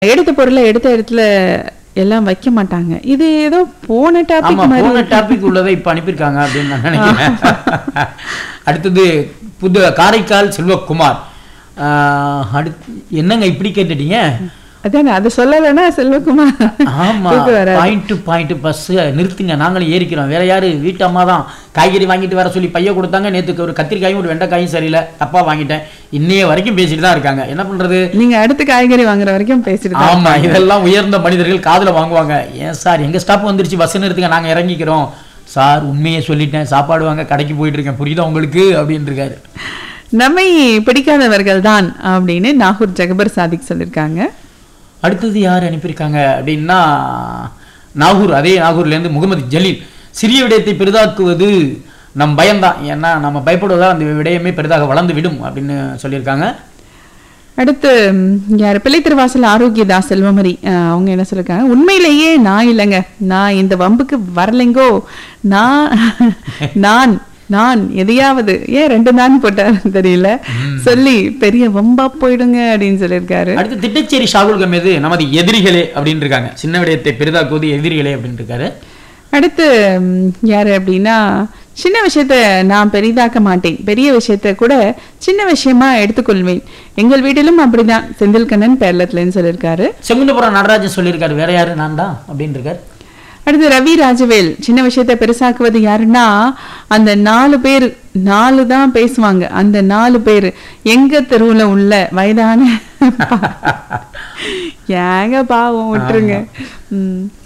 எடுத்த பொருளை எடுத்த இடத்துல எல்லாம் வைக்க மாட்டாங்க இது ஏதோ போன ஆமா டாபிக் போன மாதிரி டாபிக் உள்ளதை இப்ப அனுப்பியிருக்காங்க அப்படின்னு நான் நினைக்கிறேன் அடுத்தது புது காரைக்கால் செல்வகுமார் ஆஹ், அடுத்து என்னங்க இப்படி கேட்டுட்டீங்க அதானே அதை சொல்லலைன்னா செல்வகுமார் ஆமா தூக்கம் வராது. பாயிண்ட் டு பாயிண்ட் பஸ் நிறுத்துங்க நாங்களும் ஏறிக்கிறோம் வேற யாரு வீட்டு அம்மா தான் காய்கறி வாங்கிட்டு வர சொல்லி பைய கொடுத்தாங்க நேத்துக்கு ஒரு கத்திரிக்காயும் ஒரு வெண்டைக்காயும் சரியில்லை தப்பா வாங்கிட்டேன் இன்னைய வரைக்கும் பேசிட்டு தான் இருக்காங்க என்ன பண்றது நீங்க அடுத்து காய்கறி வாங்குற வரைக்கும் பேசிட்டு தான் ஆமா இதெல்லாம் உயர்ந்த மனிதர்கள் காதுல வாங்குவாங்க ஏன் சார் எங்க ஸ்டாப் வந்துருச்சு பஸ் நிறுத்துங்க நாங்க இறங்கிக்கிறோம் சார் உண்மையை சொல்லிட்டேன் சாப்பாடு வாங்க கடைக்கு போயிட்டு இருக்கேன் புரியுதா உங்களுக்கு அப்படின்னு இருக்காரு நம்மை பிடிக்காதவர்கள் தான் அப்படின்னு நாகூர் ஜகபர் சாதிக் சொல்லியிருக்காங்க அடுத்தது யார் அனுப்பியிருக்காங்க அப்படின்னா நாகூர் அதே நாகூர்ல இருந்து முகமது ஜலீல் சிறிய விடயத்தை பெரிதாக்குவது நம் பயம்தான் ஏன்னா நம்ம பயப்படுவதால் அந்த விடயமே பெரிதாக வளர்ந்து விடும் அப்படின்னு சொல்லியிருக்காங்க அடுத்து ம், யார் பிள்ளை திருவாசல் ஆரோக்கியதாஸ் செல்வமரி அஹ், அவங்க என்ன சொல்லிருக்காங்க உண்மையிலேயே நான் இல்லைங்க நான் இந்த வம்புக்கு வரலைங்கோ நான் நான் நான் எதையாவது ஏன் ரெண்டு நான் போட்டாரு தெரியல சொல்லி பெரிய வம்பா போயிடுங்க அப்படின்னு சொல்லியிருக்காரு அடுத்து திட்டச்சேரி ஷாகுல் கமேது நமது எதிரிகளே அப்படின்னு இருக்காங்க சின்ன விடயத்தை பெரிதாக்குவது எதிரிகளே அப்படின்னு இருக்காரு அடுத்து ம், யாரு அப்படின்னா சின்ன விஷயத்த நான் பெரிதாக்க மாட்டேன் பெரிய விஷயத்த கூட சின்ன விஷயமா எடுத்துக்கொள்வேன் எங்கள் வீட்டிலும் அப்படிதான் செந்தில்கண்ணன் பேரளத்துலன்னு சொல்லியிருக்காரு செங்குந்தபுரம் நடராஜன் சொல்லியிருக்காரு வேற யாரு நான் தான் அப்படின்னு இருக்காரு அடுத்து ரவி ராஜவேல் சின்ன விஷயத்தை பெருசாக்குவது யாருன்னா அந்த நாலு பேர் நாலு தான் பேசுவாங்க அந்த நாலு பேர் எங்க தெருவுல உள்ள வயதான ஏங்க பாவம் விட்டுருங்க ம்.